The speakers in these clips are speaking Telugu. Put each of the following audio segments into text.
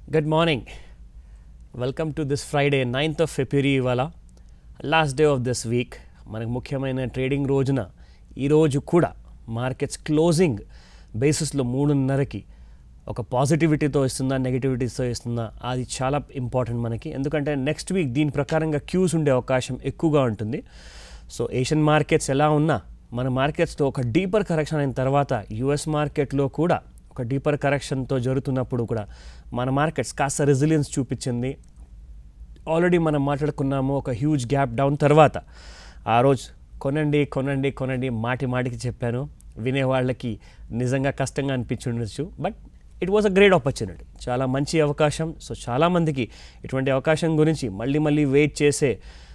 Good morning welcome to this Friday ninth of February ఇవాళ last day of this week మనకు ముఖ్యమైన ట్రేడింగ్ రోజున ఈరోజు కూడా మార్కెట్స్ క్లోజింగ్ బేసిస్లో మూడున్నరకి ఒక పాజిటివిటీతో ఇస్తుందా నెగిటివిటీతో ఇస్తుందా అది చాలా ఇంపార్టెంట్ మనకి ఎందుకంటే నెక్స్ట్ వీక్ దీని ప్రకారంగా క్యూస్ ఉండే అవకాశం ఎక్కువగా ఉంటుంది సో ఏషియన్ మార్కెట్స్ ఎలా ఉన్నా మన మార్కెట్స్తో ఒక డీపర్ కరెక్షన్ అయిన తర్వాత యుఎస్ మార్కెట్లో కూడా ఒక డీపర్ కరెక్షన్తో జరుగుతున్నప్పుడు కూడా మన మార్కెట్స్ కాస్త రెసిలియన్స్ చూపించింది ఆల్రెడీ మనం మాట్లాడుకున్నాము ఒక హ్యూజ్ గ్యాప్ డౌన్ తర్వాత ఆ రోజు కొనండి కొనండి కొనండి మాటి మాటికి చెప్పాను వినే వాళ్ళకి నిజంగా కష్టంగా అనిపించుండొచ్చు but it was a great opportunity చాలా మంచి అవకాశం సో చాలామందికి ఇటువంటి అవకాశం గురించి మళ్ళీ మళ్ళీ వెయిట్ చేసే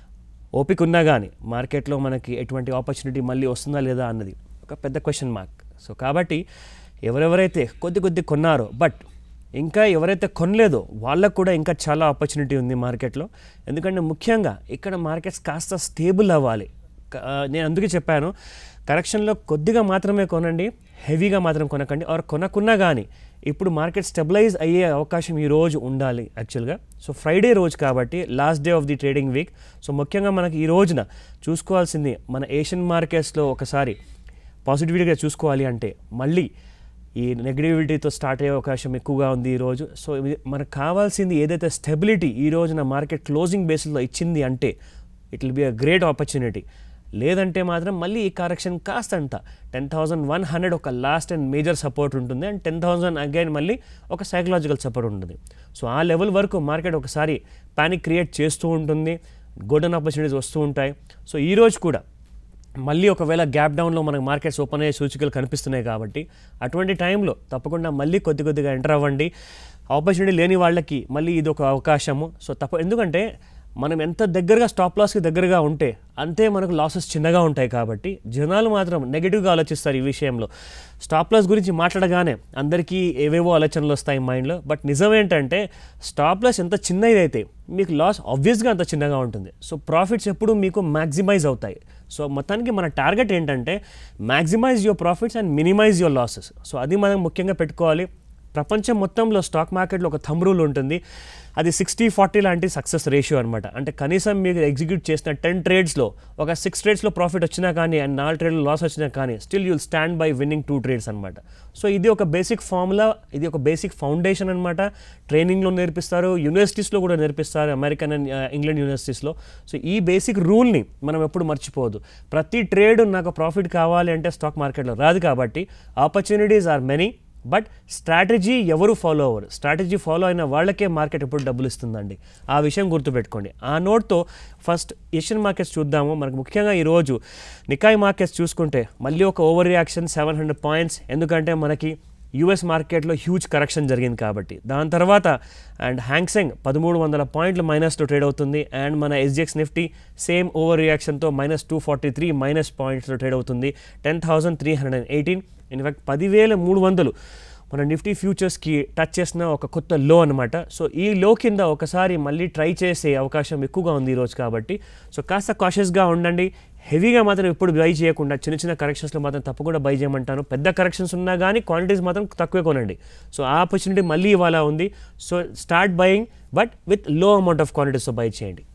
ఓపిక ఉన్నా కానీ మార్కెట్లో మనకి ఎటువంటి ఆపర్చునిటీ మళ్ళీ వస్తుందా లేదా అన్నది ఒక పెద్ద క్వశ్చన్ మార్క్ సో కాబట్టి ఎవరెవరైతే కొద్ది కొద్ది కొన్నారో బట్ ఇంకా ఎవరైతే కొనలేదో వాళ్ళకు కూడా ఇంకా చాలా ఆపర్చునిటీ ఉంది మార్కెట్లో ఎందుకంటే ముఖ్యంగా ఇక్కడ మార్కెట్స్ కాస్త స్టేబుల్ అవ్వాలి క- ఆ, నేను అందుకే చెప్పాను కరెక్షన్లో కొద్దిగా మాత్రమే కొనండి హెవీగా మాత్రం కొనకండి ఆర్ కొనకున్నా కానీ ఇప్పుడు మార్కెట్ స్టెబిలైజ్ అయ్యే అవకాశం ఈ రోజు ఉండాలి యాక్చువల్గా సో ఫ్రైడే రోజు కాబట్టి last day of the trading week so ముఖ్యంగా మనకి ఈ రోజున చూసుకోవాల్సింది మన ఏషియన్ మార్కెట్స్లో ఒకసారి పాజిటివిటీగా చూసుకోవాలి అంటే మళ్ళీ ఈ నెగటివిటీతో స్టార్ట్ అయ్యే అవకాశం ఎక్కువగా ఉంది ఈరోజు సో ఇది మనకు కావాల్సింది ఏదైతే స్టెబిలిటీ ఈ రోజున మార్కెట్ క్లోజింగ్ బేసిస్లో ఇచ్చింది అంటే it will be a great opportunity లేదంటే మాత్రం మళ్ళీ ఈ కరెక్షన్ కాస్త అంత టెన్ థౌసండ్ వన్ హండ్రెడ్ ఒక లాస్ట్ అండ్ మేజర్ సపోర్ట్ ఉంటుంది అండ్ టెన్ థౌసండ్ అగైన్ మళ్ళీ ఒక సైకలాజికల్ సపోర్ట్ ఉంటుంది సో ఆ లెవెల్ వరకు మార్కెట్ ఒకసారి ప్యానిక్ క్రియేట్ చేస్తూ ఉంటుంది గోల్డెన్ ఆపర్చునిటీస్ వస్తూ ఉంటాయి సో ఈ రోజు కూడా మళ్ళీ ఒకవేళ గ్యాప్ డౌన్లో మనకు మార్కెట్స్ ఓపెన్ అయ్యే సూచికలు కనిపిస్తున్నాయి కాబట్టి అటువంటి టైంలో తప్పకుండా మళ్ళీ కొద్ది కొద్దిగా ఎంటర్ అవ్వండి ఆపర్చునిటీ లేని వాళ్ళకి మళ్ళీ ఇది ఒక అవకాశము సో తప్ప ఎందుకంటే మనం ఎంత దగ్గరగా స్టాప్ లాస్కి దగ్గరగా ఉంటే అంతే మనకు లాసెస్ చిన్నగా ఉంటాయి కాబట్టి జనాలు మాత్రం నెగిటివ్గా ఆలోచిస్తారు ఈ విషయంలో స్టాప్ లాస్ గురించి మాట్లాడగానే అందరికీ ఏవేవో ఆలోచనలు వస్తాయి మైండ్లో బట్ నిజం ఏంటంటే స్టాప్ లాస్ ఎంత చిన్నదైతే మీకు లాస్ ఆబ్వియస్గా అంత చిన్నగా ఉంటుంది సో ప్రాఫిట్స్ ఎప్పుడు మీకు మ్యాక్సిమైజ్ అవుతాయి సో మొత్తానికి మన టార్గెట్ ఏంటంటే maximise your profits and minimise your losses so అది మనం ముఖ్యంగా పెట్టుకోవాలి ప్రపంచం మొత్తంలో స్టాక్ మార్కెట్లో ఒక థమ్ రూల్ ఉంటుంది అది సిక్స్టీ ఫార్టీ లాంటి సక్సెస్ రేషియో అనమాట అంటే కనీసం మీరు ఎగ్జిక్యూట్ చేసిన టెన్ ట్రేడ్స్లో ఒక సిక్స్ ట్రేడ్స్లో ప్రాఫిట్ వచ్చినా కానీ అండ్ నాలుగు ట్రేడ్లో లాస్ వచ్చినా కానీ still you'll stand by winning two trades అనమాట సో ఇది ఒక బేసిక్ ఫార్ములా ఇది ఒక బేసిక్ ఫౌండేషన్ అనమాట ట్రైనింగ్లో నేర్పిస్తారు యూనివర్సిటీస్లో కూడా నేర్పిస్తారు అమెరికన్ అండ్ ఇంగ్లాండ్ యూనివర్సిటీస్లో సో ఈ బేసిక్ రూల్ని మనం ఎప్పుడు మర్చిపోవద్దు ప్రతి ట్రేడ్ నాకు ప్రాఫిట్ కావాలి అంటే స్టాక్ మార్కెట్లో రాదు కాబట్టి opportunities are many but strategy ఎవరు ఫాలో అవ్వరు స్ట్రాటజీ ఫాలో అయిన వాళ్ళకే మార్కెట్ ఎప్పుడు డబ్బులు ఇస్తుందండి ఆ విషయం గుర్తుపెట్టుకోండి ఆ నోట్తో ఫస్ట్ ఏషియన్ మార్కెట్స్ చూద్దాము మనకు ముఖ్యంగా ఈరోజు నికాయ్ మార్కెట్స్ చూసుకుంటే మళ్ళీ ఒక overreaction seven hundred points ఎందుకంటే మనకి యూఎస్ మార్కెట్లో హ్యూజ్ కరెక్షన్ జరిగింది కాబట్టి దాని తర్వాత అండ్ హ్యాంగ్సెంగ్ పదమూడు వందల పాయింట్లు మైనస్తో ట్రేడ్ అవుతుంది అండ్ మన ఎస్జిఎక్స్ నిఫ్టీ సేమ్ ఓవర్ రియాక్షన్తో minus two forty three minus పాయింట్స్తో ట్రేడ్ అవుతుంది ten thousand three hundred and eighteen in fact పదివేల మూడు వందలు మన నిఫ్టీ ఫ్యూచర్స్కి టచ్ చేసిన ఒక కొత్త లో అనమాట సో ఈ లో కింద ఒకసారి మళ్ళీ ట్రై చేసే అవకాశం ఎక్కువగా ఉంది ఈరోజు కాబట్టి సో కాస్త కాషియస్గా ఉండండి హెవీగా మాత్రం ఎప్పుడు బై చేయకుండా చిన్న చిన్న కరెక్షన్స్లో మాత్రం తప్పకుండా బై చేయమంటాను పెద్ద కరెక్షన్స్ ఉన్నా కానీ క్వాంటిటీస్ మాత్రం తక్కువే కొనండి సో ఆ ఆపర్చునిటీ మళ్ళీ ఇవాళ ఉంది so start buying but with low amount of క్వాంటిటీస్తో బై చేయండి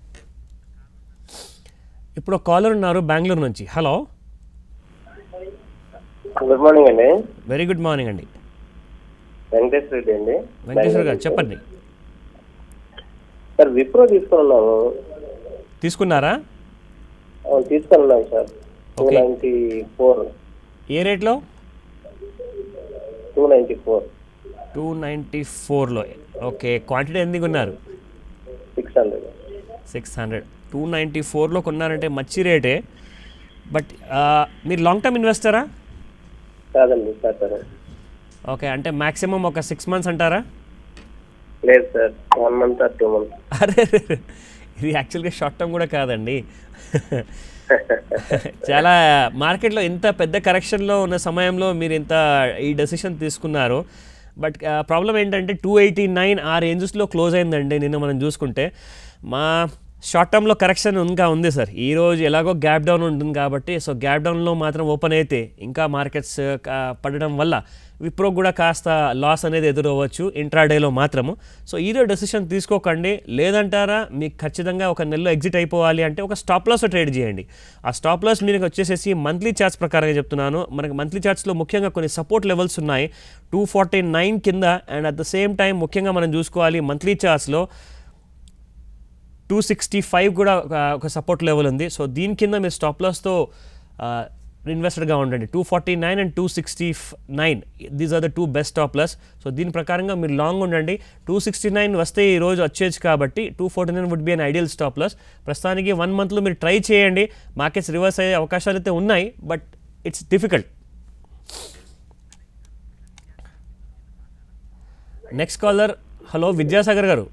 ఇప్పుడు ఒక కాలర్ ఉన్నారు బెంగళూరు నుంచి హలో గుడ్ మార్నింగ్ అండి వెరీ గుడ్ మార్నింగ్ అండి వెంకటేశ్వర రెడ్డి అండి వెంకటేశ్వర గారు చెప్పండి సార్ విప్రో తీసుకున్నాము తీసుకున్నారా తీసుకున్నాం sir two Okay. Ninety four ఏ రేట్లో two ninety four two ninety ఫోర్లో ఓకే క్వాంటిటీ ఎందుకు ఉన్నారు six hundred six hundred two ninety ఫోర్లో కొన్నారంటే మంచి రేటే బట్ మీరు లాంగ్ టర్మ్ ఇన్వెస్టరా కాదండి సార్ సార్ ఓకే అంటే మ్యాక్సిమం ఒక సిక్స్ మంత్స్ అంటారా లేదు sir one month or two month అరే అరే, అరే. ఇది యాక్చువల్గా షార్ట్ టర్మ్ కూడా కాదండి చాలా మార్కెట్లో ఇంత పెద్ద కరెక్షన్లో ఉన్న సమయంలో మీరు ఇంత ఈ డెసిషన్ తీసుకున్నారు బట్ ప్రాబ్లం ఏంటంటే టూ ఎయిటీ నైన్ ఆ రేంజెస్లో క్లోజ్ అయిందండి నిన్న మనం చూసుకుంటే మా షార్ట్ టర్మ్లో కరెక్షన్ ఇంకా ఉంది సార్ ఈ రోజు ఎలాగో గ్యాప్ డౌన్ ఉంటుంది కాబట్టి సో గ్యాప్ డౌన్లో మాత్రం ఓపెన్ అయితే ఇంకా మార్కెట్స్ పడడం వల్ల విప్రో కూడా కాస్త లాస్ అనేది ఎదురవ్వచ్చు ఇంట్రాడేలో మాత్రము సో ఇదే డెసిషన్ తీసుకోకండి లేదంటారా మీకు ఖచ్చితంగా ఒక నెలలో ఎగ్జిట్ అయిపోవాలి అంటే ఒక స్టాప్ లాస్ ట్రేడ్ చేయండి ఆ స్టాప్ లాస్ మీకు వచ్చేసేసి మంత్లీ చార్ట్స్ ప్రకారంగా చెప్తున్నాను మనకి మంత్లీ చార్ట్స్లో ముఖ్యంగా కొన్ని సపోర్ట్ లెవెల్స్ ఉన్నాయి టూ ఫార్టీ నైన్ కింద and at the same time ముఖ్యంగా మనం చూసుకోవాలి మంత్లీ చార్ట్స్లో టూ సిక్స్టీ ఫైవ్ కూడా ఒక ఒక సపోర్ట్ లెవెల్ ఉంది సో దీని కింద మీరు స్టాప్ లాస్తో ఇన్వెస్టెడ్గా ఉండండి two forty nine and two sixty nine these are the two best stop loss so దీని ప్రకారంగా మీరు లాంగ్ ఉండండి టూ సిక్స్టీ నైన్ వస్తే ఈ రోజు వచ్చేది కాబట్టి two forty nine would be an ideal stop loss ప్రస్తుతానికి వన్ మంత్లో మీరు ట్రై చేయండి మార్కెట్స్ రివర్స్ అయ్యే అవకాశాలు అయితే ఉన్నాయి but it's difficult next caller hello Vidyasagar గారు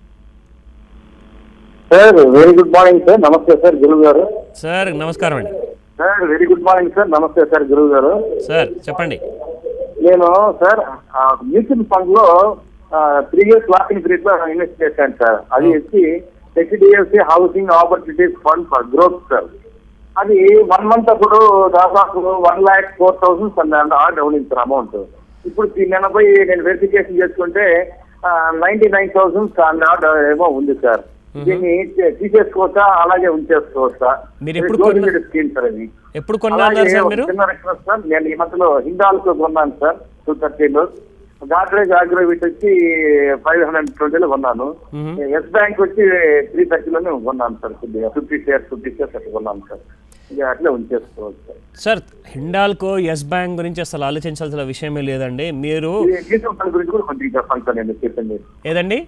sir very good morning sir నమస్తే సార్ గురువు గారు సార్ నమస్కారం అండి sir very good morning sir నమస్తే సార్ గురువు గారు సార్ చెప్పండి నేను సార్ మ్యూచువల్ ఫండ్ లో త్రీ ఇయర్స్ లాకింగ్ పీరియడ్ లో ఇన్వెస్ట్ చేశాను సార్ అది వచ్చి HDFC housing opportunities fund for growth sir అది వన్ మంత్ అప్పుడు దాదాపు one lakh four thousand down in sir amount ఇప్పుడు ఈ నెల పోయి నేను వెరిఫికేషన్ చేసుకుంటే నైన్టీ నైన్ థౌసండ్ ఏమో ఉంది సార్ దీన్ని తీసేసుకోవచ్చా అలాగే ఉంచేసుకోవచ్చా మీరు ఎప్పుడు కొన్న- స్కీమ్ సార్ అది ఎప్పుడు కొన్నారు సార్ మీరు చిన్న రిక్వెస్ట్ సార్ నేను ఈ మధ్యలో హిందాల్తో కొన్నాను సార్ టూ థర్టీలో గాడ్రేజ్ అగ్రోవిట్ వచ్చి ఫైవ్ హండ్రెడ్ ట్వంటీలో కొన్నాను ఎస్ బ్యాంక్ వచ్చి త్రీ థర్టీలోనే కొన్నాను సార్ కొద్దిగా ఫిఫ్టీ షేర్స్ ఫిఫ్టీ షేర్స్ అట్లా కొన్నాను సార్ ఇక అట్లే ఉంచేసుకోవచ్చు సార్ సార్ హిండాల్కో ఎస్ బ్యాంక్ గురించి అసలు ఆలోచించాల్సిన విషయమే లేదండి మీరు ఈ మ్యూచువల్ ఫండ్ గురించి కూడా కొంచెం చెప్పండి సార్ నేను చెప్పింది ఏదండి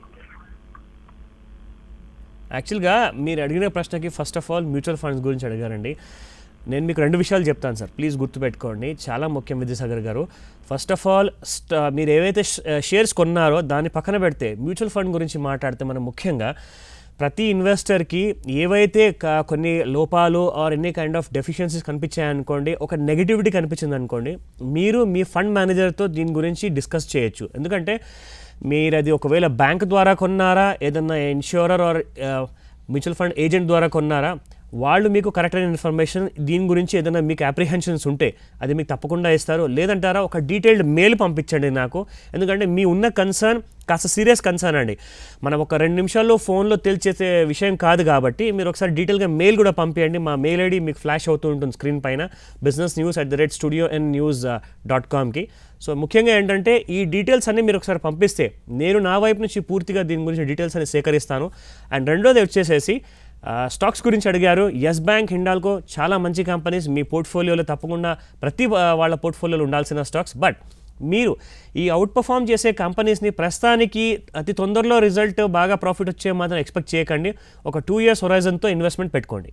యాక్చువల్గా మీరు అడిగిన ప్రశ్నకి first of all mutual funds గురించి అడిగారండి నేను మీకు రెండు విషయాలు చెప్తాను సార్ ప్లీజ్ గుర్తుపెట్టుకోండి చాలా ముఖ్యం విద్యాసాగర్ గారు ఫస్ట్ ఆఫ్ ఆల్ మీరు ఏవైతే షేర్స్ కొన్నారో దాన్ని పక్కన పెడితే మ్యూచువల్ ఫండ్ గురించి మాట్లాడితే మనం ముఖ్యంగా ప్రతి ఇన్వెస్టర్కి ఏవైతే క- కొన్ని లోపాలు or any kind of deficiencies కనిపించాయనుకోండి ఒక నెగిటివిటీ కనిపించింది అనుకోండి మీరు మీ ఫండ్ మేనేజర్తో దీని గురించి డిస్కస్ చేయొచ్చు ఎందుకంటే మీరు అది ఒకవేళ బ్యాంక్ ద్వారా కొన్నారా ఏదన్నా insurer or mutual fund agent ద్వారా కొన్నారా వాళ్ళు మీకు కరెక్ట్ అయిన ఇన్ఫర్మేషన్ దీని గురించి ఏదైనా మీకు అప్రిహెన్షన్స్ ఉంటే అది మీకు తప్పకుండా ఇస్తారు లేదంటారా ఒక డీటెయిల్డ్ మెయిల్ పంపించండి నాకు ఎందుకంటే మీ ఉన్న కన్సర్న్ కాస్త సీరియస్ కన్సర్న్ అండి మనం ఒక రెండు నిమిషాల్లో ఫోన్లో తెలిచేసే విషయం కాదు కాబట్టి మీరు ఒకసారి డీటెయిల్గా మెయిల్ కూడా పంపించండి మా మెయిల్ ఐడి మీకు ఫ్లాష్ అవుతూ ఉంటుంది స్క్రీన్ పైన business news at the rate studio and news dot కామ్కి సో ముఖ్యంగా ఏంటంటే ఈ డీటెయిల్స్ అన్ని మీరు ఒకసారి పంపిస్తే నేను నా వైపు నుంచి పూర్తిగా దీని గురించి డీటెయిల్స్ అన్ని సేకరిస్తాను అండ్ రెండోది వచ్చేసేసి ఆ, స్టాక్స్ గురించి అడిగారు ఎస్ బ్యాంక్ హిండాల్కో చాలా మంచి కంపెనీస్ మీ పోర్ట్ఫోలియోలో తప్పకుండా ప్రతి ఆ, వాళ్ళ పోర్ట్ఫోలియోలో ఉండాల్సిన స్టాక్స్ బట్ మీరు ఈ అవుట్ పర్ఫామ్ చేసే కంపెనీస్ని ప్రస్తుతానికి అతి తొందరలో రిజల్ట్ బాగా ప్రాఫిట్ వచ్చే మాత్రం ఎక్స్పెక్ట్ చేయకండి ఒక టూ ఇయర్స్ హొరైజన్తో ఇన్వెస్ట్మెంట్ పెట్టుకోండి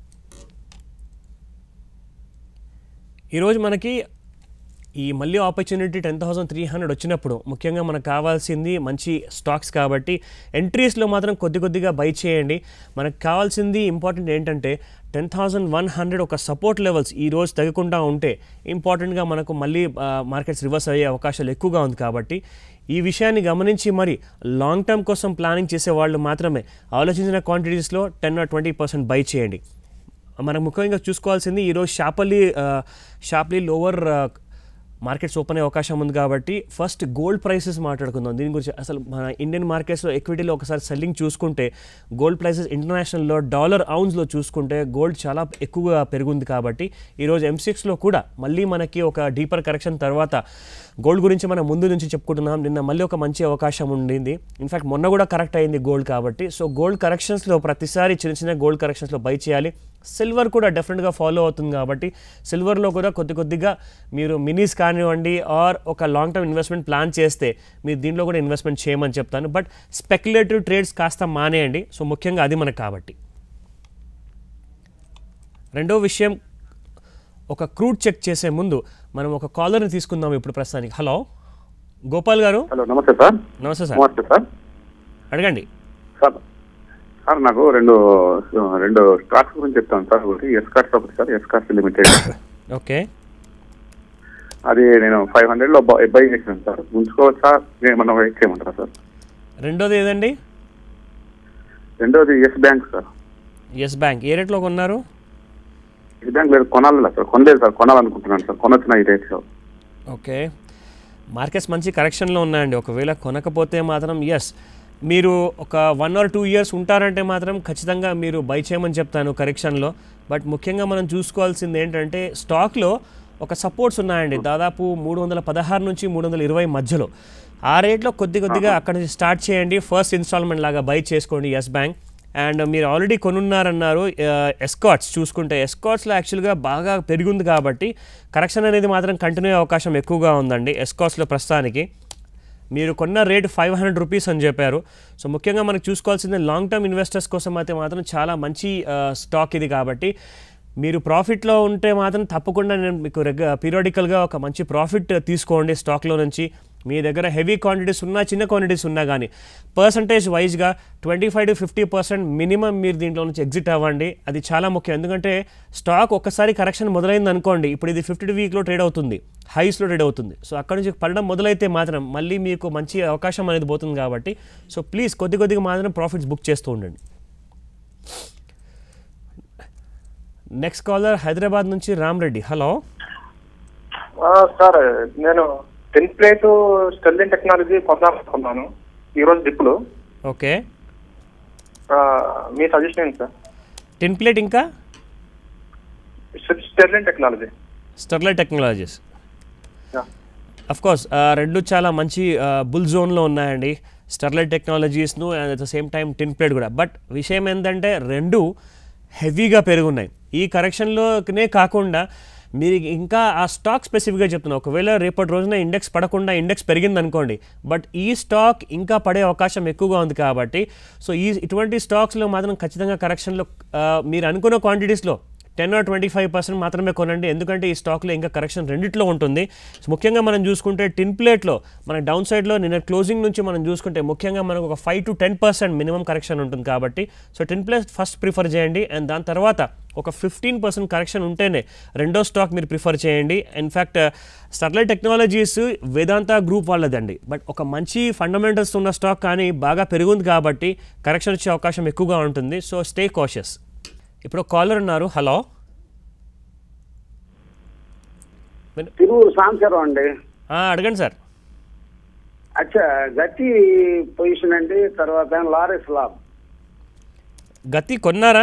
ఈరోజు మనకి ఈ మళ్ళీ opportunity ten thousand three hundred వచ్చినప్పుడు ముఖ్యంగా మనకు కావాల్సింది మంచి స్టాక్స్ కాబట్టి ఎంట్రీస్లో మాత్రం కొద్ది కొద్దిగా బై చేయండి మనకు కావాల్సింది ఇంపార్టెంట్ ఏంటంటే టెన్ థౌసండ్ వన్ హండ్రెడ్ ఒక సపోర్ట్ లెవెల్స్ ఈ రోజు తగ్గకుండా ఉంటే ఇంపార్టెంట్గా మనకు మళ్ళీ మార్కెట్స్ రివర్స్ అయ్యే అవకాశాలు ఎక్కువగా ఉంది కాబట్టి ఈ విషయాన్ని గమనించి మరి లాంగ్ టర్మ్ కోసం ప్లానింగ్ చేసే వాళ్ళు మాత్రమే ఆలోచించిన క్వాంటిటీస్లో ten or twenty percent buy చేయండి మనం ముఖ్యంగా చూసుకోవాల్సింది ఈరోజు sharply sharply lower markets open అయ్యే అవకాశం ఉంది కాబట్టి ఫస్ట్ గోల్డ్ ప్రైసెస్ మాట్లాడుకుందాం దీని గురించి అసలు మన ఇండియన్ మార్కెట్స్లో ఎక్విటీలో ఒకసారి సెల్లింగ్ చూసుకుంటే గోల్డ్ ప్రైసెస్ ఇంటర్నేషనల్లో డాలర్ అవున్స్లో చూసుకుంటే గోల్డ్ చాలా ఎక్కువగా పెరుగుంది కాబట్టి ఈరోజు ఎంసిక్స్లో కూడా మళ్ళీ మనకి ఒక డీపర్ కరెక్షన్ తర్వాత గోల్డ్ గురించి మనం ముందు నుంచి చెప్పుకుంటున్నాం నిన్న మళ్ళీ ఒక మంచి అవకాశం ఉండింది ఇన్ఫాక్ట్ మొన్న కూడా కరెక్ట్ అయింది గోల్డ్ కాబట్టి సో గోల్డ్ కరెక్షన్స్లో ప్రతిసారి చిన్న చిన్న గోల్డ్ కరెక్షన్స్లో బై చేయాలి సిల్వర్ కూడా డెఫినెట్గా ఫాలో అవుతుంది కాబట్టి సిల్వర్లో కూడా కొద్ది కొద్దిగా మీరు మినీస్ కానివ్వండి ఆర్ ఒక లాంగ్ టర్మ్ ఇన్వెస్ట్మెంట్ ప్లాన్ చేస్తే మీరు దీంట్లో కూడా ఇన్వెస్ట్మెంట్ చేయమని చెప్తాను బట్ స్పెక్యులేటివ్ ట్రేడ్స్ కాస్త మానేయండి సో ముఖ్యంగా అది మనకు కాబట్టి రెండో విషయం ఒక క్రూడ్ చెక్ చేసే ముందు మనం ఒక కాలర్ని తీసుకుందాం ఇప్పుడు ప్రస్తుతానికి హలో గోపాల్ గారు హలో నమస్తే సార్ నమస్తే సార్ నమస్తే సార్ అడగండి సార్ సార్ నాకు రెండు రెండు స్టాక్స్ గురించి చెప్తాను సార్ ఒకటి ఎస్కార్స్ ఒకటి సార్ ఎస్కార్స్ లిమిటెడ్ ఓకే అది నేను ఫైవ్ హండ్రెడ్ లో బై చేసాను సార్ ఉంచుకోవచ్చా ఏమన్నా వెయిట్ చేయమంటారా సార్ రెండోది ఏదండి రెండోది ఎస్ బ్యాంక్ సార్ ఎస్ బ్యాంక్ ఏ రేట్లో కొన్నారు ఈ బ్యాంక్ లేదు కొనాలి సార్ కొనలేదు సార్ కొనాలనుకుంటున్నాను సార్ కొనొచ్చిన ఈ రేట్లో ఓకే మార్కెట్స్ మంచి కరెక్షన్లో ఉన్నాయండి ఒకవేళ కొనకపోతే మాత్రం ఎస్ మీరు ఒక వన్ ఆర్ టూ ఇయర్స్ ఉంటారంటే మాత్రం ఖచ్చితంగా మీరు బై చేయమని చెప్తాను కరెక్షన్లో బట్ ముఖ్యంగా మనం చూసుకోవాల్సింది ఏంటంటే స్టాక్లో ఒక సపోర్ట్స్ ఉన్నాయండి దాదాపు మూడు వందల పదహారు నుంచి మూడు వందల ఇరవై మధ్యలో ఆ రేట్లో కొద్ది కొద్దిగా అక్కడ నుంచి స్టార్ట్ చేయండి ఫస్ట్ ఇన్స్టాల్మెంట్ లాగా బై చేసుకోండి ఎస్ బ్యాంక్ అండ్ మీరు ఆల్రెడీ కొనున్నారన్నారు ఎస్కాట్స్ చూసుకుంటే ఎస్కాట్స్లో యాక్చువల్గా బాగా పెరిగింది కాబట్టి కరెక్షన్ అనేది మాత్రం కంటిన్యూ అయ్యే అవకాశం ఎక్కువగా ఉందండి ఎస్కాట్స్లో ప్రస్తుతానికి మీరు కొన్న రేట్ ఫైవ్ హండ్రెడ్ రూపీస్ అని చెప్పారు సో ముఖ్యంగా మనకు చూసుకోవాల్సింది లాంగ్ టర్మ్ ఇన్వెస్టర్స్ కోసం అయితే మాత్రం చాలా మంచి స్టాక్ ఇది కాబట్టి మీరు ప్రాఫిట్లో ఉంటే మాత్రం తప్పకుండా నేను మీకు రెగ్ పీరియాడికల్గా ఒక మంచి ప్రాఫిట్ తీసుకోండి స్టాక్లో నుంచి మీ దగ్గర హెవీ క్వాంటిటీస్ ఉన్నా చిన్న క్వాంటిటీస్ ఉన్నా కానీ పర్సంటేజ్ వైజ్గా twenty five to fifty percent minimum మీరు దీంట్లో నుంచి ఎగ్జిట్ అవ్వండి అది చాలా ముఖ్యం ఎందుకంటే స్టాక్ ఒక్కసారి కరెక్షన్ మొదలైంది అనుకోండి ఇప్పుడు ఇది ఫిఫ్టీ వీక్లో ట్రేడ్ అవుతుంది హైస్లో ట్రేడ్ అవుతుంది సో అక్కడ నుంచి పడడం మొదలైతే మాత్రం మళ్ళీ మీకు మంచి అవకాశం అనేది పోతుంది కాబట్టి సో ప్లీజ్ కొద్ది కొద్దిగా మాత్రం ప్రాఫిట్స్ బుక్ చేస్తూ ఉండండి నెక్స్ట్ కాలర్ హైదరాబాద్ నుంచి రామ్ రెడ్డి హలో సార్ నేను టెన్ ప్లేట్ స్టెర్లింగ్ టెక్నాలజీ కొనాలనుకున్నాను ఈరోజు డిప్లు ఓకే ఆ, మీ సజెషన్ ఏంటి సార్ టెన్ ప్లేట్ ఇంకా స్టెర్లింగ్ టెక్నాలజీ స్టెర్లైట్ టెక్నాలజీస్ అఫ్ కోర్స్ రెండు చాలా మంచి బుల్ జోన్లో ఉన్నాయండి స్టెర్లైట్ టెక్నాలజీస్ను and at the same time Tinplate కూడా బట్ విషయం ఏంటంటే రెండు హెవీగా పెరుగున్నాయి ఈ కరెక్షన్లోనే కాకుండా మీరు ఇంకా ఆ స్టాక్ స్పెసిఫిక్గా చెప్తున్నా ఒకవేళ రేపటి రోజున ఇండెక్స్ పడకుండా ఇండెక్స్ పెరిగింది అనుకోండి బట్ ఈ స్టాక్ ఇంకా పడే అవకాశం ఎక్కువగా ఉంది కాబట్టి సో ఈ ఇటువంటి స్టాక్స్లో మాత్రం ఖచ్చితంగా కరెక్షన్లో ఆ, మీరు అనుకున్న క్వాంటిటీస్లో ten or twenty five percent మాత్రమే కొనండి ఎందుకంటే ఈ స్టాక్లో ఇంకా కరెక్షన్ రెండిట్లో ఉంటుంది సో ముఖ్యంగా మనం చూసుకుంటే టిన్ ప్లేట్లో మన డౌన్ సైడ్లో నిన్న క్లోజింగ్ నుంచి మనం చూసుకుంటే ముఖ్యంగా మనకు ఒక five to ten percent minimum correction ఉంటుంది కాబట్టి so Tinplate first prefer చేయండి అండ్ దాని తర్వాత ఒక ఫిఫ్టీన్ పర్సెంట్ కరెక్షన్ ఉంటేనే రెండో స్టాక్ మీరు ప్రిఫర్ చేయండి ఇన్ఫ్యాక్ట్ స్టర్లైట్ టెక్నాలజీస్ వేదాంత గ్రూప్ వాళ్ళదండి బట్ ఒక మంచి ఫండమెంటల్స్ ఉన్న స్టాక్ కానీ బాగా పెరుగుంది కాబట్టి కరెక్షన్ వచ్చే అవకాశం ఎక్కువగా ఉంటుంది సో స్టే కాషియస్ ఇప్పుడు కాలర్ ఉన్నారు హలో తిరువురు సాంశరం అండి ఆ, అడగండి సార్ అచ్చా గట్టి పొజిషన్ అండి తర్వాత లారెస్ లాబ్ గతి కొన్నారా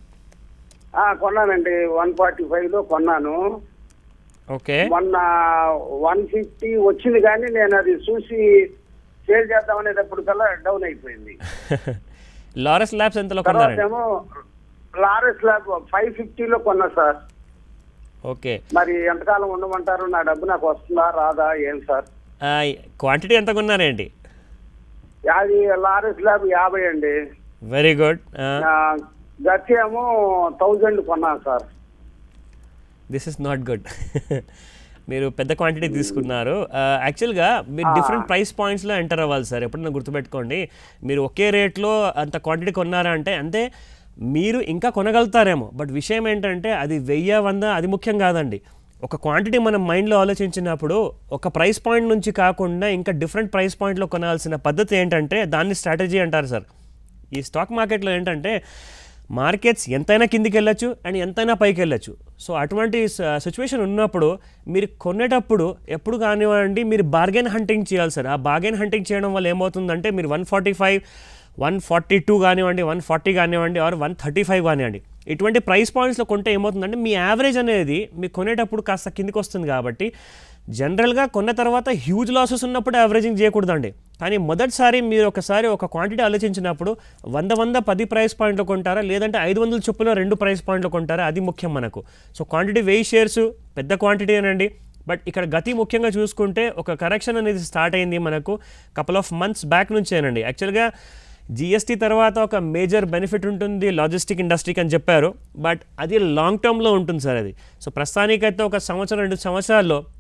ఆ, కొన్నానండి వన్ ఫార్టీ ఫైవ్ లో కొన్నాను ఓకే మొన్న వన్ ఫిఫ్టీ వచ్చింది కానీ నేను అది చూసి సేల్ చేద్దాం అనేటప్పటికల్లా డౌన్ అయిపోయింది లారెస్ ల్యాబ్స్ ఎంతలో తర్వాత కొన్నారండి ఏమో లారెస్ లాబ్ ఫైవ్ ఫిఫ్టీలో కొన్నా సార్ ఓకే మరి ఎంతకాలం ఉండమంటారు నా డబ్బు నాకు వస్తుందా రాదా ఏం సార్ క్వాంటిటీ ఎంత కొన్నారేంటి అది లారెస్ ల్యాబ్ యాభై అండి వెరీ గుడ్ ఆ, గట్టి ఏమో థౌజండ్ కొన్నాను sir this is not good మీరు పెద్ద క్వాంటిటీ తీసుకున్నారు యాక్చువల్గా మీరు డిఫరెంట్ ప్రైస్ పాయింట్స్లో ఎంటర్ అవ్వాలి సార్ ఎప్పుడన్నా గుర్తుపెట్టుకోండి మీరు ఒకే రేట్లో అంత క్వాంటిటీ కొన్నారా అంటే అంతే మీరు ఇంకా కొనగలుగుతారేమో బట్ విషయం ఏంటంటే అది వెయ్యి వంద అది ముఖ్యం కాదండి ఒక క్వాంటిటీ మనం మైండ్లో ఆలోచించినప్పుడు ఒక ప్రైస్ పాయింట్ నుంచి కాకుండా ఇంకా డిఫరెంట్ ప్రైస్ పాయింట్లో కొనాల్సిన పద్ధతి ఏంటంటే దాన్ని స్ట్రాటజీ అంటారు సార్ ఈ స్టాక్ మార్కెట్లో ఏంటంటే మార్కెట్స్ ఎంతైనా కిందికి వెళ్ళొచ్చు అండ్ ఎంతైనా పైకి వెళ్ళొచ్చు సో అటువంటి సిచ్యువేషన్ ఉన్నప్పుడు మీరు కొనేటప్పుడు ఎప్పుడు కానివ్వండి మీరు బార్గెన్ హంటింగ్ చేయాలి సార్ ఆ బార్గెన్ హంటింగ్ చేయడం వల్ల ఏమవుతుందంటే మీరు one forty five one forty two కానివ్వండి వన్ ఫార్టీ కానివ్వండి ఆర్ వన్ థర్టీ ఫైవ్ కానివ్వండి ఇటువంటి ప్రైస్ పాయింట్స్లో కొంటే ఏమవుతుందంటే మీ యావరేజ్ అనేది మీకు కొనేటప్పుడు కాస్త కిందికి వస్తుంది కాబట్టి జనరల్గా కొన్న తర్వాత హ్యూజ్ లాసెస్ ఉన్నప్పుడు యావరేజింగ్ చేయకూడదండి కానీ మొదటిసారి మీరు ఒకసారి ఒక క్వాంటిటీ ఆలోచించినప్పుడు వంద వంద పది ప్రైస్ పాయింట్లో కొంటారా లేదంటే ఐదు వందల చొప్పున రెండు ప్రైస్ పాయింట్లో కొంటారా అది ముఖ్యం మనకు సో క్వాంటిటీ వెయ్యి షేర్స్ పెద్ద క్వాంటిటీ అనండి బట్ ఇక్కడ గతి ముఖ్యంగా చూసుకుంటే ఒక కరెక్షన్ అనేది స్టార్ట్ అయింది మనకు కపుల్ ఆఫ్ మంత్స్ బ్యాక్ నుంచేనండి యాక్చువల్గా జిఎస్టీ తర్వాత ఒక మేజర్ బెనిఫిట్ ఉంటుంది లాజిస్టిక్ ఇండస్ట్రీకి అని చెప్పారు బట్ అది లాంగ్ టర్మ్లో ఉంటుంది సార్ అది సో ప్రస్తుతానికైతే ఒక సంవత్సరం రెండు సంవత్సరాల్లో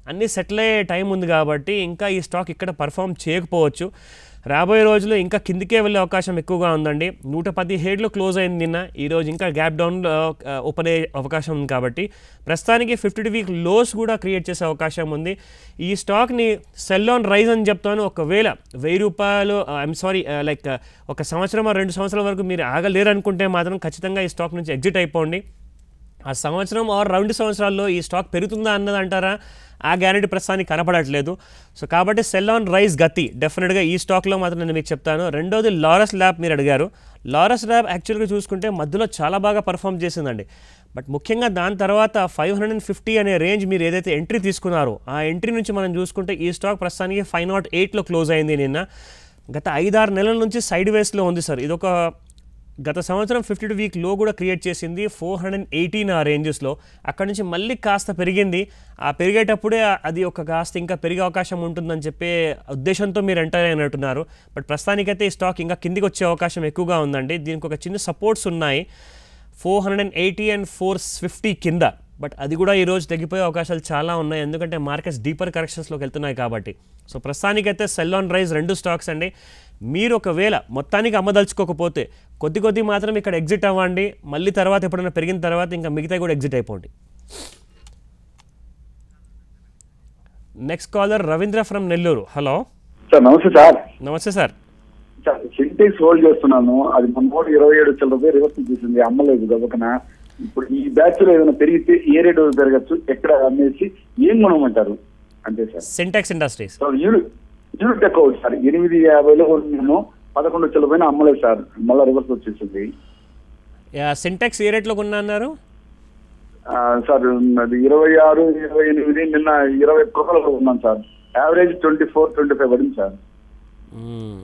అన్నీ సెటిల్ అయ్యే టైం ఉంది కాబట్టి ఇంకా ఈ స్టాక్ ఇక్కడ పర్ఫామ్ చేయకపోవచ్చు రాబోయే రోజుల్లో ఇంకా కిందికే వెళ్ళే అవకాశం ఎక్కువగా ఉందండి నూట పదిహేడులో క్లోజ్ అయింది నిన్న ఈరోజు ఇంకా గ్యాప్ డౌన్ ఓపెన్ అయ్యే అవకాశం ఉంది కాబట్టి ప్రస్తుతానికి ఫిఫ్టీ వీక్ లోస్ కూడా క్రియేట్ చేసే అవకాశం ఉంది ఈ స్టాక్ని సెల్ ఆన్ రైజ్ అని చెప్తాను ఒకవేళ వెయ్యి రూపాయలు ఐఎమ్ సారీ లైక్ ఒక సంవత్సరం ఆ రెండు సంవత్సరాల వరకు మీరు ఆగలేరు అనుకుంటే మాత్రం ఖచ్చితంగా ఈ స్టాక్ నుంచి ఎగ్జిట్ అయిపోండి ఆ సంవత్సరం ఆర్ రెండు సంవత్సరాల్లో ఈ స్టాక్ పెరుగుతుందా అన్నది అంటారా ఆ గ్యారెంటీ ప్రస్తుతానికి కనపడట్లేదు సో కాబట్టి సెల్ ఆన్ రైస్ గతి డెఫినెట్గా ఈ స్టాక్లో మాత్రం నేను మీకు చెప్తాను రెండోది లారస్ ల్యాబ్ మీరు అడిగారు లారస్ ల్యాబ్ యాక్చువల్గా చూసుకుంటే మధ్యలో చాలా బాగా పర్ఫామ్ చేసిందండి బట్ ముఖ్యంగా దాని తర్వాత ఫైవ్ హండ్రెడ్ అండ్ ఫిఫ్టీ అనే రేంజ్ మీరు ఏదైతే ఎంట్రీ తీసుకున్నారో ఆ ఎంట్రీ నుంచి మనం చూసుకుంటే ఈ స్టాక్ ప్రస్తుతానికి ఫైవ్ నాట్ ఎయిట్లో క్లోజ్ అయింది నిన్న గత ఐదారు నెలల నుంచి సైడ్ వేస్లో ఉంది సార్ ఇదొక గత సంవత్సరం ఫిఫ్టీ టూ వీక్ లో కూడా క్రియేట్ చేసింది ఫోర్ హండ్రెడ్ ఎయిటీన్ ఆ రేంజెస్లో అక్కడ నుంచి మళ్ళీ కాస్త పెరిగింది ఆ పెరిగేటప్పుడే అది ఒక కాస్త ఇంకా పెరిగే అవకాశం ఉంటుందని చెప్పే ఉద్దేశంతో మీరు ఎంటర్ అయినట్టున్నారు బట్ ప్రస్తుతానికైతే ఈ స్టాక్ ఇంకా కిందికి వచ్చే అవకాశం ఎక్కువగా ఉందండి దీనికి ఒక చిన్న సపోర్ట్స్ ఉన్నాయి four hundred and eighty and four fifty కింద బట్ అది కూడా ఈరోజు తగ్గిపోయే అవకాశాలు చాలా ఉన్నాయి ఎందుకంటే మార్కెట్స్ డీపర్ కరెక్షన్స్లోకి వెళ్తున్నాయి కాబట్టి సో ప్రస్తుతానికైతే సెల్ ఆన్ రైజ్ రెండు స్టాక్స్ అండి మీరు ఒకవేళ మొత్తానికి అమ్మదలుచుకోకపోతే కొద్ది కొద్ది మాత్రం ఇక్కడ ఎగ్జిట్ అవ్వండి మళ్ళీ తర్వాత ఎప్పుడైనా పెరిగిన తర్వాత ఇంకా మిగతా కూడా ఎగ్జిట్ అయిపోండి next caller Ravindra from Nellore hello sir నమస్తే సార్ నమస్తే సార్ సార్ సింటెక్స్ హోల్డ్ చేస్తున్నాను అది మన నూట ఇరవై ఏడు చిల్లర రివర్స్ చేసింది అమ్మలేదు గబకన ఇప్పుడు ఈ బ్యాచ్ లో ఏదైనా పెరిగితే ఏ రేటు పెరగచ్చు ఎక్కడ అమ్మేసి ఏం కొనమంటారు అంతే sir Sintex industries sir unit unit ఎక్కువ సార్ ఎనిమిది యాభైలో కొన్నాను పదకొండు చిల్లర అమ్మలేదు సార్ మళ్ళీ రివర్స్ వచ్చేసింది సింటాక్స్ ఏ రేట్లో కొన్నా అన్నారు ఆ, సార్ అది ఇరవై ఆరు ఇరవై ఎనిమిది నిన్న ఇరవై రూపాయలు ఉన్నాను sir average twenty four twenty five పడింది సార్ మ్మ్.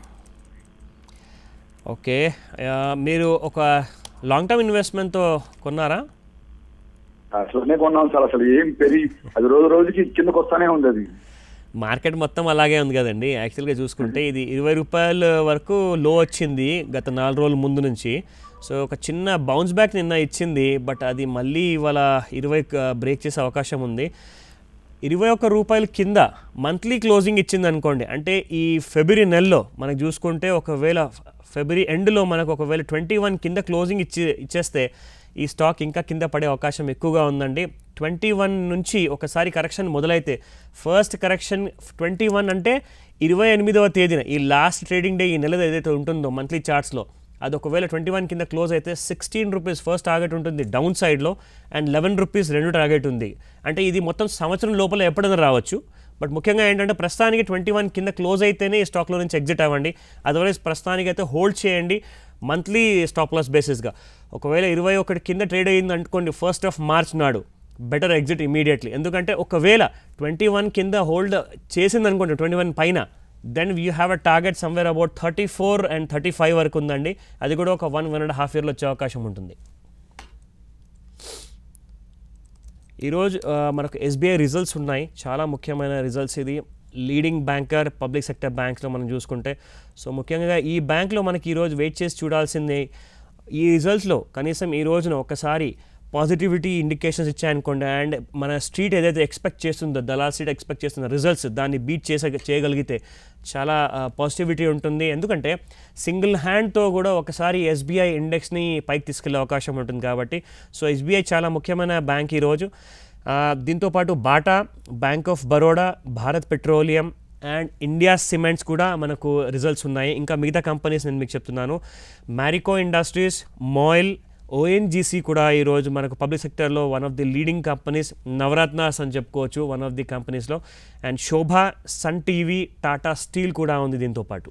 ఓకే ఆ, మీరు ఒక లాంగ్ టర్మ్ ఇన్వెస్ట్మెంట్తో కొన్నారా అసలునే కొన్నాం సార్ అసలు ఏం పెరిగి అది రోజు రోజుకి కిందకు వస్తానే ఉంది అది మార్కెట్ మొత్తం అలాగే ఉంది కదండి యాక్చువల్గా చూసుకుంటే ఇది ఇరవై రూపాయల వరకు లో వచ్చింది గత నాలుగు రోజుల ముందు నుంచి సో ఒక చిన్న బౌన్స్ బ్యాక్ నిన్న ఇచ్చింది బట్ అది మళ్ళీ ఇవాళ ఇరవై బ్రేక్ చేసే అవకాశం ఉంది ఇరవై ఒక్క రూపాయల కింద మంత్లీ క్లోజింగ్ ఇచ్చింది అనుకోండి అంటే ఈ ఫిబ్రవరి నెలలో మనకు చూసుకుంటే ఒకవేళ ఫిబ్రవరి ఎండ్లో మనకు ఒకవేళ ట్వంటీ వన్ కింద క్లోజింగ్ ఇచ్చి ఇచ్చేస్తే ఈ స్టాక్ ఇంకా కింద పడే అవకాశం ఎక్కువగా ఉందండి ట్వంటీ వన్ నుంచి ఒకసారి కరెక్షన్ మొదలైతే ఫస్ట్ కరెక్షన్ ట్వంటీ వన్ అంటే ఇరవై ఎనిమిదవ తేదీన ఈ లాస్ట్ ట్రేడింగ్ డే ఈ నెల ఏదైతే ఉంటుందో మంత్లీ చార్ట్స్లో అది ఒకవేళ ట్వంటీ వన్ కింద క్లోజ్ అయితే సిక్స్టీన్ రూపీస్ ఫస్ట్ టార్గెట్ ఉంటుంది డౌన్ సైడ్లో అండ్ లెవెన్ రూపీస్ రెండు టార్గెట్ ఉంది అంటే ఇది మొత్తం సంవత్సరం లోపల ఎప్పుడైనా రావచ్చు బట్ ముఖ్యంగా ఏంటంటే ప్రస్తుతానికి ట్వంటీ వన్ కింద క్లోజ్ అయితేనే ఈ స్టాక్లో నుంచి ఎగ్జిట్ అవ్వండి అదర్వైజ్ ప్రస్తుతానికి అయితే హోల్డ్ చేయండి మంత్లీ స్టాప్ లాస్ బేసిస్గా ఒకవేళ ఇరవై ఒకటి కింద ట్రేడ్ అయ్యింది అనుకోండి ఫస్ట్ ఆఫ్ మార్చ్ నాడు బెటర్ ఎగ్జిట్ ఇమీడియట్లీ ఎందుకంటే ఒకవేళ ట్వంటీ వన్ కింద హోల్డ్ చేసింది అనుకోండి ట్వంటీ వన్ పైన then you have a target somewhere about thirty four and thirty five వరకు ఉందండి అది కూడా ఒక వన్ వన్ అండ్ హాఫ్ ఇయర్లో వచ్చే అవకాశం ఉంటుంది ఈరోజు ఆ, మనకు ఎస్బీఐ రిజల్ట్స్ ఉన్నాయి చాలా ముఖ్యమైన రిజల్ట్స్ ఇది లీడింగ్ బ్యాంకర్ పబ్లిక్ సెక్టర్ బ్యాంక్స్లో మనం చూసుకుంటే సో ముఖ్యంగా ఈ బ్యాంక్లో మనకి ఈరోజు వెయిట్ చేసి చూడాల్సింది ఈ రిజల్ట్స్లో కనీసం ఈ రోజున ఒకసారి పాజిటివిటీ ఇండికేషన్స్ ఇచ్చాయనుకోండి అండ్ మన స్ట్రీట్ ఏదైతే ఎక్స్పెక్ట్ చేస్తుందో దలాల్ స్ట్రీట్ ఎక్స్పెక్ట్ చేస్తున్న రిజల్ట్స్ దాన్ని బీట్ చేసే చేయగలిగితే చాలా పాజిటివిటీ ఉంటుంది ఎందుకంటే సింగిల్ హ్యాండ్తో కూడా ఒకసారి ఎస్బీఐ ఇండెక్స్ని పైకి తీసుకెళ్లే అవకాశం ఉంటుంది కాబట్టి సో ఎస్బీఐ చాలా ముఖ్యమైన బ్యాంక్ ఈరోజు ఆ, దీంతోపాటు బాటా బ్యాంక్ ఆఫ్ బరోడా భారత్ పెట్రోలియం అండ్ ఇండియా సిమెంట్స్ కూడా మనకు రిజల్ట్స్ ఉన్నాయి ఇంకా మిగతా కంపెనీస్ నేను మీకు చెప్తున్నాను మ్యారికో ఇండస్ట్రీస్ మాయిల్ ఓఎన్జీసీ కూడా ఈరోజు మనకు పబ్లిక్ సెక్టర్లో one of the leading companies నవరత్నాస్ అని చెప్పుకోవచ్చు వన్ ఆఫ్ ది కంపెనీస్లో అండ్ శోభా సన్ టీవీ టాటా స్టీల్ కూడా ఉంది దీంతో పాటు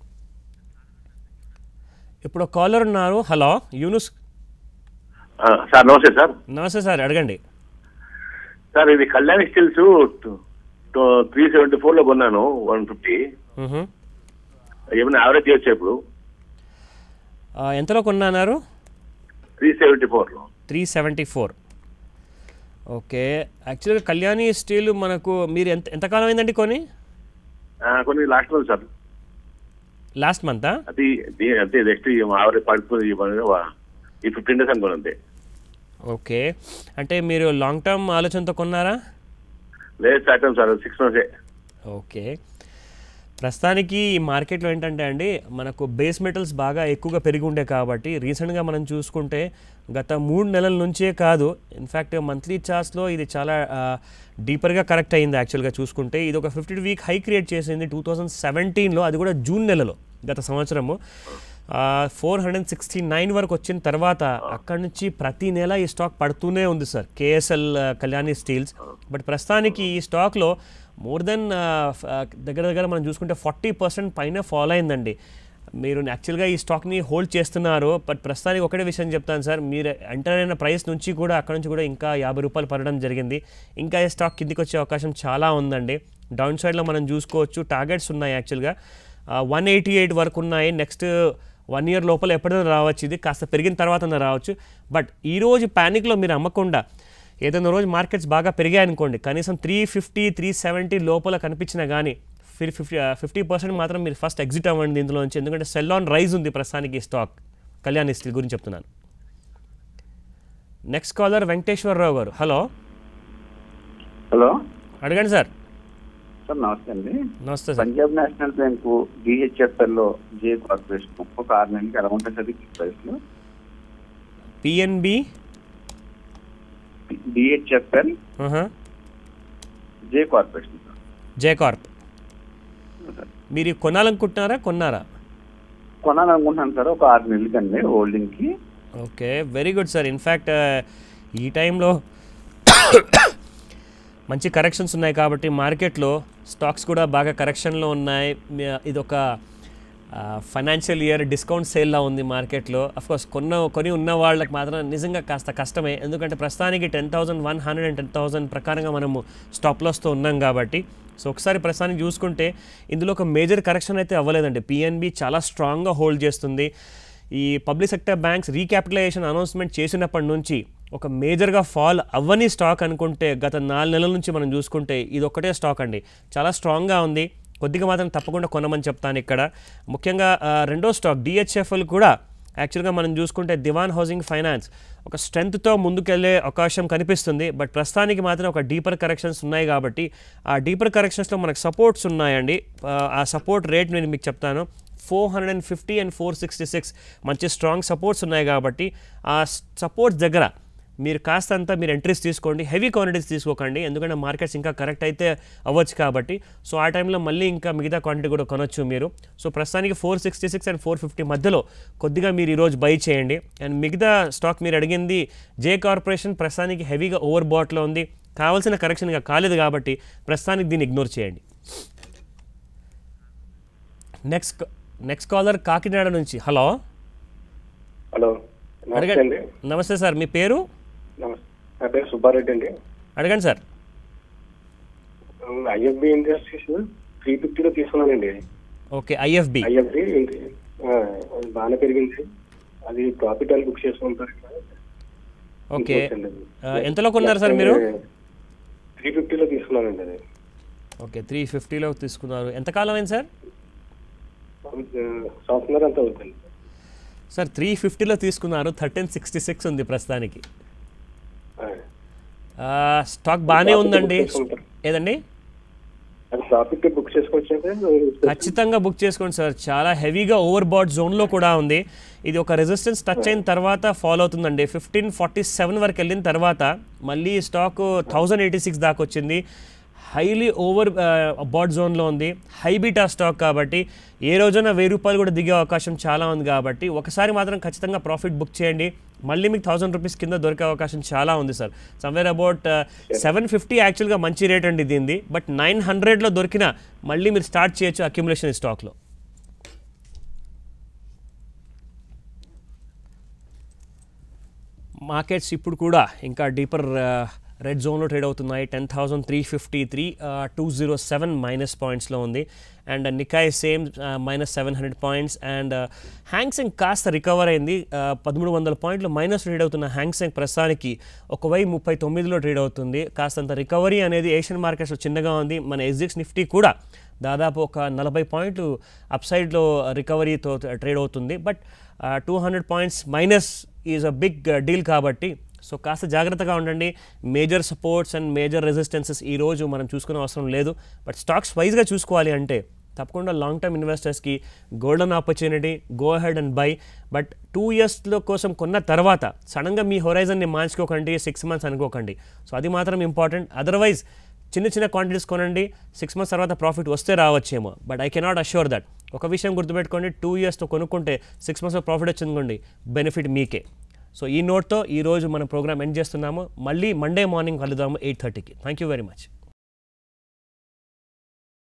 ఇప్పుడు కాలర్ ఉన్నారు హలో యూనుస్ ఆ, సార్ నమస్తే సార్ నమస్తే సార్ అడగండి సార్ ఇది Kalyan Steels three seventy four లో కొన్నాను వన్ ఫిఫ్టీ మ్హూ. ఏమైనా యావరేజ్ చేయొచ్చు ఇప్పుడు ఆ, ఎంతలో కొన్నారు త్రీ సెవెంటీ ఫోర్ లో త్రీ సెవెంటీ ఫోర్ ఓకే యాక్చువల్గా కళ్యాణి స్టీల్ మనకు మీరు ఎంత ఎంతకాలం అయిందండి కొని ఆ, కొన్ని లాస్ట్ మంత్ సార్ లాస్ట్ మంతా అది దీ- అంతే నెక్స్ట్ యావరేజ్ పడిపోయి ఈ ఫిఫ్టీన్ డేస్ అనుకోను అంతే ఓకే అంటే మీరు లాంగ్ టర్మ్ ఆలోచనతో కొన్నారా లేదు శాతం సార్ సిక్స్ మంత్సే ఓకే ప్రస్తుతానికి ఈ మార్కెట్లో ఏంటంటే అండి మనకు బేస్ మెటల్స్ బాగా ఎక్కువగా పెరిగి ఉండే కాబట్టి రీసెంట్గా మనం చూసుకుంటే గత మూడు నెలల నుంచే కాదు ఇన్ఫ్యాక్ట్ మంత్లీ చార్ట్స్లో ఇది చాలా డీపర్గా కరెక్ట్ అయింది యాక్చువల్గా చూసుకుంటే ఇది ఒక ఫిఫ్టీ వీక్ హై క్రియేట్ చేసింది టూ థౌజండ్ సెవెంటీన్లో అది కూడా జూన్ నెలలో గత సంవత్సరము ఫోర్ హండ్రెడ్ సిక్స్టీ నైన్ వరకు వచ్చిన తర్వాత అక్కడి నుంచి ప్రతి నెల ఈ స్టాక్ పడుతూనే ఉంది సార్ కేఎస్ఎల్ కళ్యాణి స్టీల్స్ బట్ ప్రస్తుతానికి ఈ స్టాక్లో మోర్ దెన్ దగ్గర దగ్గర మనం చూసుకుంటే ఫార్టీ పర్సెంట్ పైన ఫాలో అయిందండి మీరు యాక్చువల్గా ఈ స్టాక్ని హోల్డ్ చేస్తున్నారు బట్ ప్రస్తుతానికి ఒకటే విషయం చెప్తాను సార్ మీరు ఎంటర్ అయిన ప్రైస్ నుంచి కూడా అక్కడ నుంచి కూడా ఇంకా యాభై రూపాయలు పడడం జరిగింది ఇంకా ఈ స్టాక్ కిందికి వచ్చే అవకాశం చాలా ఉందండి డౌన్ సైడ్లో మనం చూసుకోవచ్చు టార్గెట్స్ ఉన్నాయి యాక్చువల్గా వన్ ఎయిటీ ఎయిట్ వరకు ఉన్నాయి నెక్స్ట్ వన్ ఇయర్ లోపల ఎప్పుడైనా రావచ్చు ఇది కాస్త పెరిగిన తర్వాత రావచ్చు బట్ ఈ రోజు ప్యానిక్లో మీరు అమ్మకుండా ఏదైనా రోజు మార్కెట్స్ బాగా పెరిగాయనుకోండి కనీసం త్రీ ఫిఫ్టీ త్రీ సెవెంటీ లోపల కనిపించినా కానీ ఫిఫ్టీ ఫిఫ్టీ పర్సెంట్ మాత్రం మీరు ఫస్ట్ ఎగ్జిట్ అవ్వండి ఇందులో నుంచి ఎందుకంటే సెల్ ఆన్ రైజ్ ఉంది ప్రస్తుతానికి ఈ స్టాక్ కళ్యాణ్ స్టీల్ గురించి చెప్తున్నాను నెక్స్ట్ కాలర్ వెంకటేశ్వరరావు గారు హలో హలో అడగండి సార్ సార్ నమస్తే అండి నమస్తే సార్ పంజాబ్ నేషనల్ బ్యాంకు డిహెచ్ఎఫ్ఎల్ లో జే కార్పొరేషన్ ఒక ఆరు నెలలకి ఎలా ఉంటుంది సార్ ప్రైస్ లో పిఎన్బి డిహెచ్ఎఫ్ఎల్ జే కార్పొరేషన్ సార్ జే కార్ప్ మీరు కొనాలనుకుంటున్నారా కొన్నారా కొనాలనుకుంటున్నాను సార్ ఒక ఆరు నెలలకి అండి హోల్డింగ్ కి okay very good sir in fact ఈ టైంలో మంచి కరెక్షన్స్ ఉన్నాయి కాబట్టి మార్కెట్లో స్టాక్స్ కూడా బాగా కరెక్షన్లో ఉన్నాయి మీ- ఇది ఒక ఫైనాన్షియల్ ఇయర్ డిస్కౌంట్ సేల్లా ఉంది మార్కెట్లో అఫ్కోర్స్ కొన్న కొని ఉన్న వాళ్ళకి మాత్రం నిజంగా కాస్త కష్టమే ఎందుకంటే ప్రస్తుతానికి ten thousand one hundred and ten thousand ప్రకారంగా మనము స్టాప్ లాస్తో ఉన్నాం కాబట్టి సో ఒకసారి ప్రస్తుతానికి చూసుకుంటే ఇందులో ఒక మేజర్ కరెక్షన్ అయితే అవ్వలేదండి పిఎన్బి చాలా స్ట్రాంగ్గా హోల్డ్ చేస్తుంది ఈ public sector banks recapitalization announcement చేసినప్పటి నుంచి ఒక మేజర్గా ఫాల్ అవ్వని స్టాక్ అనుకుంటే గత నాలుగు నెలల నుంచి మనం చూసుకుంటే ఇది ఒక్కటే స్టాక్ అండి చాలా స్ట్రాంగ్గా ఉంది కొద్దిగా మాత్రం తప్పకుండా కొనమని చెప్తాను ఇక్కడ ముఖ్యంగా ఆ, రెండో స్టాక్ డిహెచ్ఎఫ్ఎల్ కూడా యాక్చువల్గా మనం చూసుకుంటే దివాన్ హౌసింగ్ ఫైనాన్స్ ఒక స్ట్రెంగ్త్తో ముందుకెళ్లే అవకాశం కనిపిస్తుంది బట్ ప్రస్తుతానికి మాత్రం ఒక డీపర్ కరెక్షన్స్ ఉన్నాయి కాబట్టి ఆ డీపర్ కరెక్షన్స్లో మనకు సపోర్ట్స్ ఉన్నాయండి ఆ, ఆ సపోర్ట్ రేట్ నేను మీకు చెప్తాను four hundred and fifty and four sixty six మంచి స్ట్రాంగ్ సపోర్ట్స్ ఉన్నాయి కాబట్టి ఆ సపోర్ట్స్ దగ్గర మీరు కాస్త అంతా మీరు ఎంట్రీస్ తీసుకోండి హెవీ క్వాంటిటీస్ తీసుకోకండి ఎందుకంటే మార్కెట్స్ ఇంకా కరెక్ట్ అయితే అవ్వచ్చు కాబట్టి సో ఆ టైంలో మళ్ళీ ఇంకా మిగతా క్వాంటిటీ కూడా కొనొచ్చు మీరు సో ప్రస్తుతానికి four sixty six and four fifty మధ్యలో కొద్దిగా మీరు ఈరోజు బై చేయండి అండ్ మిగతా స్టాక్ మీరు అడిగింది జే కార్పొరేషన్ ప్రస్తుతానికి హెవీగా ఓవర్ బాట్లో ఉంది కావాల్సిన కరెక్షన్ ఇంకా కాలేదు కాబట్టి ప్రస్తుతానికి దీన్ని ఇగ్నోర్ చేయండి నెక్స్ట్ నెక్స్ట్ కాలర్ కాకినాడ నుంచి హలో హలో నమస్తే అడగండి అండి నమస్తే సార్ మీ పేరు నమస్తే నా పేరు సుబ్బారెడ్డి అండి అడగండి సార్ ఐఎఫ్బి ఇండస్ట్రీస్ త్రీ ఫిఫ్టీలో తీసుకున్నానండి ఓకే ఐఎఫ్బి ఐఎఫ్బి అది బాగానే పెరిగింది అది ప్రాఫిట్ అని బుక్ చేసుకుంటారు ఓకే ఆ, ఎంతలో కొన్నారు సార్ మీరు త్రీ ఫిఫ్టీలో తీసుకున్నానండి అది ఓకే త్రీ ఫిఫ్టీలో తీసుకున్నారు ఎంతకాలం అయింది సార్ సాఫ్ట్వేర్ అంతా అవుతుంది సార్ త్రీ ఫిఫ్టీలో తీసుకున్నారు థర్టీన్ సిక్స్టీ సిక్స్ ఉంది ప్రస్తుతానికి ఆ, స్టాక్ బాగానే ఉందండి ఏదండి అది ప్రాఫిట్ బుక్ చేసుకోవచ్చు ఖచ్చితంగా బుక్ చేసుకోండి సార్ చాలా హెవీగా ఓవర్ బాట్ జోన్లో కూడా ఉంది ఇది ఒక రెసిస్టెన్స్ టచ్ అయిన తర్వాత ఫాలో అవుతుందండి ఫిఫ్టీన్ ఫార్టీ సెవెన్ వరకు వెళ్ళిన తర్వాత మళ్ళీ స్టాక్ థౌజండ్ ఎయిటీ సిక్స్ దాకా వచ్చింది హైలీ ఓవర్ బాట్ జోన్లో ఉంది హై బీటా స్టాక్ కాబట్టి ఏ రోజైనా వెయ్యి రూపాయలు కూడా దిగే అవకాశం చాలా ఉంది కాబట్టి ఒకసారి మాత్రం ఖచ్చితంగా ప్రాఫిట్ బుక్ చేయండి మళ్ళీ మీకు థౌసండ్ రూపీస్ కింద దొరికే అవకాశం చాలా ఉంది sir somewhere about seven fifty యాక్చువల్గా మంచి రేట్ అండి దీనిది బట్ నైన్ హండ్రెడ్లో దొరికిన మళ్ళీ మీరు స్టార్ట్ చేయొచ్చు అక్యుములేషన్ స్టాక్లో మార్కెట్స్ ఇప్పుడు కూడా ఇంకా డీపర్ రెడ్ జోన్లో ట్రేడ్ అవుతున్నాయి ten thousand three fifty three two zero seven minus పాయింట్స్లో ఉంది and Nikkei same minus seven hundred points and Hang Seng కాస్త రికవర్ అయింది పదమూడు వందల పాయింట్లు మైనస్ ట్రేడ్ అవుతున్న హ్యాంగ్సెంగ్ ప్రస్తుతానికి ఒక వెయ్యి ముప్పై తొమ్మిదిలో ట్రేడ్ అవుతుంది కాస్తంత రికవరీ అనేది ఏషియన్ మార్కెట్స్లో చిన్నగా ఉంది మన ఎగ్జిక్స్ నిఫ్టీ కూడా దాదాపు ఒక నలభై పాయింట్లు అప్సైడ్లో రికవరీతో ట్రేడ్ అవుతుంది but two hundred points minus is a big deal కాబట్టి సో కాస్త జాగ్రత్తగా ఉండండి major supports and major resistances ఈ రోజు మనం చూసుకునే అవసరం లేదు బట్ స్టాక్స్ వైజ్గా చూసుకోవాలి అంటే తప్పకుండా లాంగ్ టర్మ్ ఇన్వెస్టర్స్కి golden opportunity go ahead and buy but two ఇయర్స్లో కోసం కొన్న తర్వాత సడన్గా మీ హొరైజన్ని మార్చుకోకండి సిక్స్ మంత్స్ అనుకోకండి సో అది మాత్రం ఇంపార్టెంట్ అదర్వైజ్ చిన్న చిన్న క్వాంటిటీస్ కొనండి సిక్స్ మంత్స్ తర్వాత ప్రాఫిట్ వస్తే రావచ్చేమో but I cannot assure that ఒక విషయం గుర్తుపెట్టుకోండి టూ ఇయర్స్తో కొనుక్కుంటే సిక్స్ మంత్స్లో ప్రాఫిట్ వచ్చిందనుకోండి బెనిఫిట్ మీకే సో ఈ నోట్తో ఈరోజు మన ప్రోగ్రామ్ ఎండ్ చేస్తున్నాము మళ్ళీ మండే మార్నింగ్ కలుద్దాము ఎయిట్ థర్టీకి థ్యాంక్ యూ వెరీ మచ్